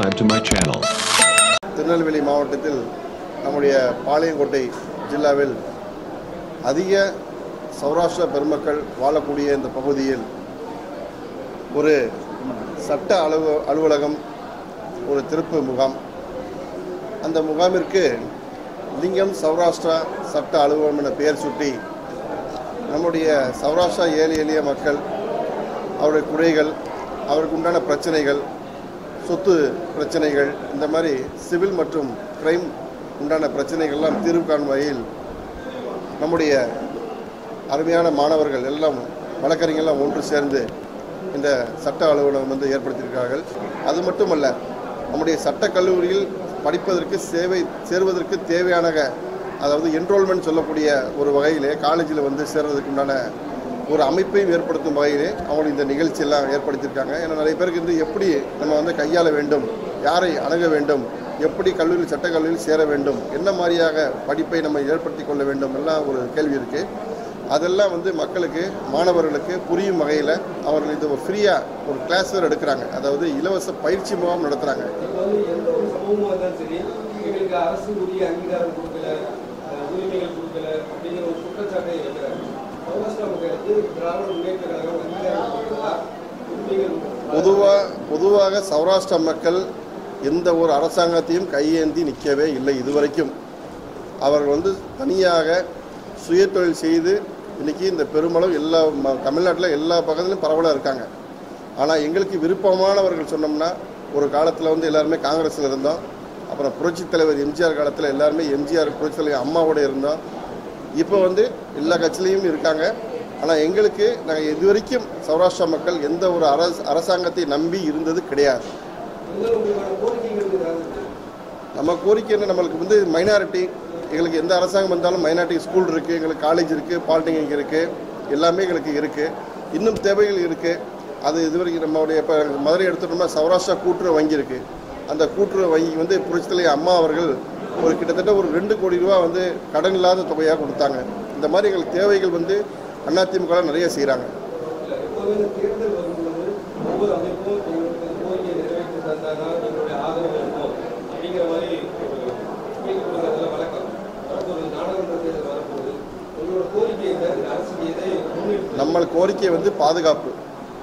subscribe to my channel. Tirunelveli மாவட்டத்தில் நம்முடைய பாளையங்கோட்டை ஜில்லாவில் அதிக சௌராஷ்டிர பெருமக்கள் வாழக்கூடிய இந்த பகுதியில் ஒரு சட்ட அலுவ அலுவலகம் ஒரு திருப்பு முகாம் அந்த முகாமிற்கு லிங்கம் சௌராஷ்டிரா சட்ட அலுவலகம் என பெயர் சுட்டி நம்முடைய சௌராஷ்டிரா ஏழை எளிய மக்கள் அவருடைய குறைகள் அவருக்கு உண்டான பிரச்சனைகள் சொத்து பிரச்சனைகள் இந்த மாதிரி சிவில் மற்றும் கிரைம் உண்டான பிரச்சனைகள்லாம் தீர்வு காணும் வகையில் நம்முடைய அருமையான மாணவர்கள் எல்லாம் வழக்கறிஞர்லாம் ஒன்று சேர்ந்து இந்த சட்ட அலுவலகம் வந்து ஏற்படுத்தியிருக்கிறார்கள் அது மட்டுமல்ல நம்முடைய சட்டக் கல்லூரியில் படிப்பதற்கு சேவை சேருவதற்கு தேவையான அதாவது என்ரோல்மெண்ட் சொல்லக்கூடிய ஒரு வகையிலே காலேஜில் வந்து சேர்றதுக்கு உண்டான ஒரு அமைப்பையும் ஏற்படுத்தும் வகையிலே அவங்க இந்த நிகழ்ச்சியெல்லாம் ஏற்படுத்தியிருக்காங்க ஏன்னா நிறைய பேருக்கு வந்து எப்படி நம்ம வந்து கையாள வேண்டும் யாரை அணுக வேண்டும் எப்படி கல்லூரியில் சட்டக் கல்லூரியில் சேர வேண்டும் என்ன மாதிரியாக படிப்பை நம்ம ஏற்படுத்தி கொள்ள வேண்டும் எல்லாம் ஒரு கேள்வி இருக்குது அதெல்லாம் வந்து மக்களுக்கு மாணவர்களுக்கு புரியும் வகையில் அவர்கள் இது ஒரு ஃப்ரீயாக ஒரு கிளாஸ் வேறு எடுக்கிறாங்க அதாவது இலவச பயிற்சி முகாம் நடத்துகிறாங்க இப்போ வந்து எந்த ஒரு சமூகமாக இருந்தாலும் சரி எங்களுக்கு அரசு உரிய அங்கீகாரம் கொடுக்கல அஹ், உரிமைகள் கொடுக்கல அப்படிங்கிற ஒரு குற்றச்சாட்டை வைக்கிறாங்க சௌராஷ்டிரா மக்களுக்கு திராவிட முன்னேற்ற கழகம் அங்கீகாரம் கொடுக்கலா உரிமைகள் பொதுவாக பொதுவாக சௌராஷ்டிர மக்கள் எந்த ஒரு அரசாங்கத்தையும் கையேந்தி நிற்கவே இல்லை இதுவரைக்கும் அவர்கள் வந்து தனியாக சுயதொழில் செய்து இன்னைக்கு இந்த பெருமளவு எல்லா ம- தமிழ்நாட்டில் எல்லா பக்கத்துலையும் பரவலாக இருக்காங்க ஆனால் எங்களுக்கு விருப்பமானவர்கள் சொன்னோம்னா ஒரு காலத்தில் வந்து எல்லாருமே காங்கிரஸில் இருந்தோம் அப்புறம் புரட்சித் தலைவர் எம்ஜிஆர் காலத்தில் எல்லாருமே எம்ஜிஆர் புரட்சித் தலைவர் அம்மாவோட இருந்தோம் இப்போ வந்து எல்லா கட்சியிலையும் இருக்காங்க ஆனால் எங்களுக்கு நாங்கள் இதுவரைக்கும் சௌராஷ்டிரா மக்கள் எந்த ஒரு அரச அரசாங்கத்தை நம்பி இருந்தது கிடையாது இருந்தாலும் உங்களுக்கான கோரிக்கைகள் ஏதாவது இருக்கு? நம்ம கோரிக்கை என்ன நம்மளுக்கு வந்து மைனாரிட்டி எங்களுக்கு எந்த அரசாங்கம் வந்தாலும் மைனாரிட்டி ஸ்கூல் இருக்குது எங்களுக்கு காலேஜ் இருக்குது பாலிடெக்னிக் இருக்குது எல்லாமே எங்களுக்கு இருக்குது இன்னும் தேவைகள் இருக்குது அது இதுவரைக்கும் நம்மளுடைய இப்போ மதுரை எடுத்துட்டோம்னா சௌராஷ்டிரா கூட்டுறவு வங்கி இருக்குது அந்த கூட்டுறவு வங்கி வந்து புரட்சித்தலைவர் அம்மா அவர்கள் ஒரு கிட்டத்தட்ட ஒரு ரெண்டு கோடி ரூபா வந்து கடன் இல்லாத தொகையாக கொடுத்தாங்க இந்த மாதிரி எங்களுக்கு தேவைகள் வந்து அதிமுக ல நிறைய செய்கிறாங்க இல்ல, எப்போதுமே இந்த தேர்தல் வரும்போது ஒவ்வொரு அமைப்பும் எங்களுக்கு இந்த கோரிக்கையை நிறைவேற்றி தந்தாதான் எங்களுடைய ஆதரவு இருக்கும் அப்படிங்கிற மாதிரி ஒரு கேட்டுக்கொள்றதுல வழக்கம் வரப்போகுது நாடாளுமன்ற தேர்தல் வரப்போகுது உங்களோட கோரிக்கை என்ன இந்த அரசு எதை முன்னிறுத்தி நம்ம கோரிக்கை வந்து பாதுகாப்பு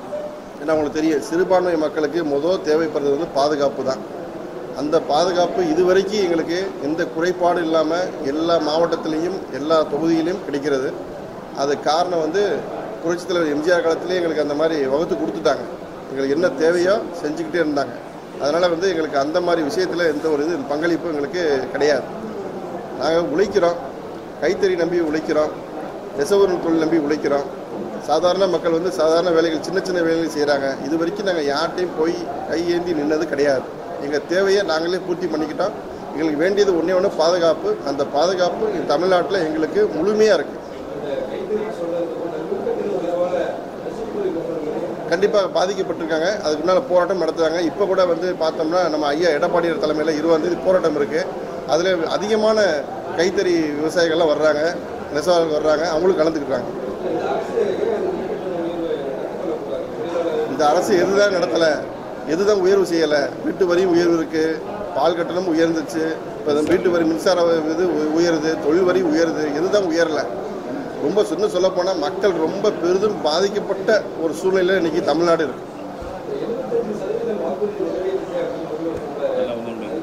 ஏன்னா உங்களுக்கு தெரியும் சிறுபான்மை மக்களுக்கு முதல் தேவைப்படுறது வந்து பாதுகாப்பு தான் அந்த பாதுகாப்பு இதுவரைக்கும் எங்களுக்கு எந்த குறைபாடு இல்லாமல் எல்லா மாவட்டத்திலையும் எல்லா தொகுதியிலையும் கிடைக்கிறது அது காரணம் வந்து புரட்சித் தலைவர் எம்ஜிஆர் காலத்திலே எங்களுக்கு அந்த மாதிரி வகுத்து கொடுத்துட்டாங்க எங்களுக்கு என்ன தேவையோ செஞ்சுக்கிட்டே இருந்தாங்க அதனால் வந்து எங்களுக்கு அந்த மாதிரி விஷயத்தில் எந்த ஒரு இது பங்களிப்பு எங்களுக்கு கிடையாது நாங்கள் உழைக்கிறோம் கைத்தறி நம்பி உழைக்கிறோம் நெசவு தொழில் நம்பி உழைக்கிறோம் சாதாரண மக்கள் வந்து சாதாரண வேலைகள் சின்ன சின்ன வேலைகள் செய்கிறாங்க இது வரைக்கும் நாங்கள் யார்கிட்டையும் போய் கையேந்தி நின்னது கிடையாது எங்கள் தேவையை நாங்களே பூர்த்தி பண்ணிக்கிட்டோம் எங்களுக்கு வேண்டியது ஒன்றே ஒன்று பாதுகாப்பு அந்த பாதுகாப்பு இந்த தமிழ்நாட்டில் எங்களுக்கு முழுமையாக இருக்குது இந்த கைத்தறி சொல்றது கூட நூற்றத்தில் உயர்வான நெசவுக்கூலி நிறுவனங்கள் கண்டிப்பாக பாதிக்கப்பட்டிருக்காங்க அதுக்கு முன்னால் போராட்டம் நடத்துகிறாங்க இப்போ கூட வந்து பார்த்தோம்னா நம்ம ஐயா எடப்பாடியார் தலைமையில் இருபதாம் தேதி போராட்டம் இருக்குது அதில் அதிகமான கைத்தறி விவசாயிகள்லாம் வர்றாங்க நெசவாளர்கள் வர்றாங்க அவங்களும் கலந்துக்கிறாங்க இந்த அரசு ஏன் நூற்றத்தில் உயர்வு ரத்து பண்ணக்கூடாது தொழிலாளர் இந்த அரசு எதுதான் நடத்தலை எதுதான் உயர்வு செய்யலை வீட்டு வரியும் உயர்வு இருக்குது பால் கட்டணம் உயர்ந்துச்சு இப்போ இந்த வீட்டு வரி மின்சார இது உ- உயருது தொழில் வரி உயருது எதுதான் உயரலை ரொம்ப சின்ன சொல்லப்போனால் மக்கள் ரொம்ப பெரிதும் பாதிக்கப்பட்ட ஒரு சூழ்நிலையில் இன்னைக்கு தமிழ்நாடு இருக்குது எழுபத்தஞ்சு சதவீதம் வாக்குறுதி நிறைவேற்றிட்டே அப்படின்னு சொல்றாரு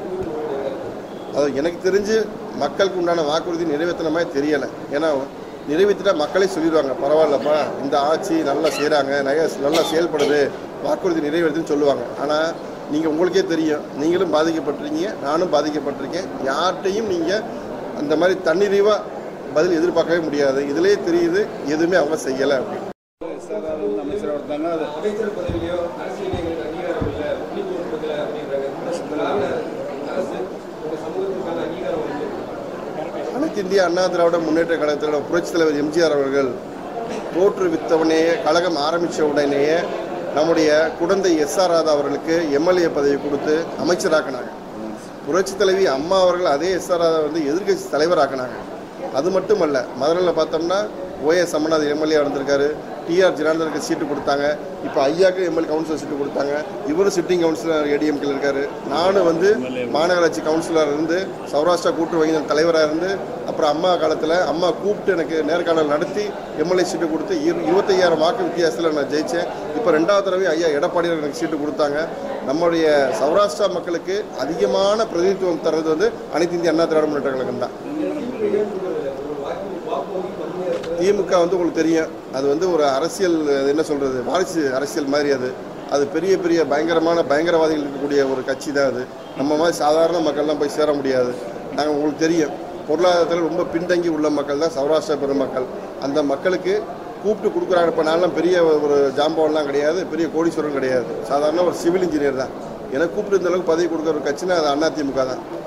அது எனக்கு தெரிஞ்சு மக்களுக்கு உண்டான வாக்குறுதி நிறைவேற்றின மாதிரி தெரியலை ஏன்னா நிறைவேற்றிட்டா மக்களே சொல்லிடுவாங்க பரவாயில்லப்பா இந்த ஆட்சி நல்லா செய்கிறாங்க நிறைய நல்லா செயல்படுது வாக்குறுதி நிறைவேற்றுன்னு சொல்லுவாங்க ஆனால் நீங்கள் உங்களுக்கே தெரியும் நீங்களும் பாதிக்கப்பட்டிருக்கீங்க நானும் பாதிக்கப்பட்டிருக்கேன் யார்கிட்டையும் நீங்கள் அந்த மாதிரி தன்னிறைவாக பதில் எதிர்பார்க்கவே முடியாது இதிலே தெரியுது எதுவுமே அவங்க செய்யலை அப்படின்னு அமைச்சராக இருந்தாங்க அது அமைச்சர் பதவியிலையோ அரசியலையோ எங்களுக்கு அங்கீகாரம் இல்லை புள்ளி கொடுக்கல அப்படின்றாங்க இந்த திராவிட அரசு உங்க சமூகத்துக்கான அங்கீகாரம் வந்து அனைத்து இந்திய அண்ணா திராவிட முன்னேற்ற கழகத்தோட புரட்சித் தலைவர் எம்ஜிஆர் அவர்கள் தோற்றுவித்தவனேயே கழகம் ஆரம்பித்த உடனேயே நம்முடைய குடந்தை எஸ் ஆர் ராதா அவர்களுக்கு எம்எல்ஏ பதவி கொடுத்து அமைச்சராக்கினாங்க புரட்சித் தலைவி அம்மா அவர்கள் அதே எஸ் ஆர் ராதா வந்து எதிர்க்கட்சி தலைவராக்கினாங்க அது மட்டுமல்ல மதுரையில் பார்த்தோம்னா ஓஎஸ் அம்மநாத் எம்எல்ஏ இருந்திருக்காரு டிஆர் ஜனார்தனுக்கு சீட்டு கொடுத்தாங்க இப்போ ஐயாக்கு எம்எல்ஏ கவுன்சிலர் சீட்டு கொடுத்தாங்க இவரும் சிட்டிங் கவுன்சிலர் ஏடிஎம்கில் இருக்காரு நானும் வந்து மாநகராட்சி கவுன்சிலர் இருந்து சௌராஷ்டிரா கூட்டு வங்கி தலைவராக இருந்து அப்புறம் அம்மா காலத்தில் அம்மா கூப்பிட்டு எனக்கு நேர்காணல் நடத்தி எம்எல்ஏ சீட்டு கொடுத்து இரு இருபத்தையாயிரம் வாக்கு வித்தியாசத்தில் நான் ஜெயித்தேன் இப்போ ரெண்டாவது தடவை ஐயா எடப்பாடியார் எனக்கு சீட்டு கொடுத்தாங்க நம்முடைய சௌராஷ்டிரா மக்களுக்கு அதிகமான பிரதிநிதித்துவம் தர்றது வந்து அனைத்து இந்திய அண்ணா திராவிட முன்னேற்ற கழகம் தான் ஒரு வாக்கு வாக்கு வங்கி கம்மியா இருக்கு திமுக வந்து உங்களுக்கு தெரியும் அது வந்து ஒரு அரசியல் அது என்ன சொல்கிறது வாரிசு அரசியல் மாதிரி அது அது பெரிய பெரிய பயங்கரமான பயங்கரவாதிகள் இருக்கக்கூடிய ஒரு கட்சி தான் அது நம்ம மாதிரி சாதாரண மக்கள்லாம் போய் சேர முடியாது நாங்கள் உங்களுக்கு தெரியும் பொருளாதாரத்தில் ரொம்ப பின்தங்கி உள்ள மக்கள் தான் சௌராஷ்டிரா பெருமக்கள் அந்த மக்களுக்கு கூப்பிட்டு கொடுக்குறாங்க இப்போ நான்லாம் பெரிய ஒரு ஜாம்பவன்லாம் கிடையாது பெரிய கோடீஸ்வரன் கிடையாது சாதாரண ஒரு சிவில் இன்ஜினியர் தான் எனக்கு கூப்பிட்டு இந்த அளவுக்கு பதவி கொடுக்குற ஒரு கட்சினா அது அதிமுக தான்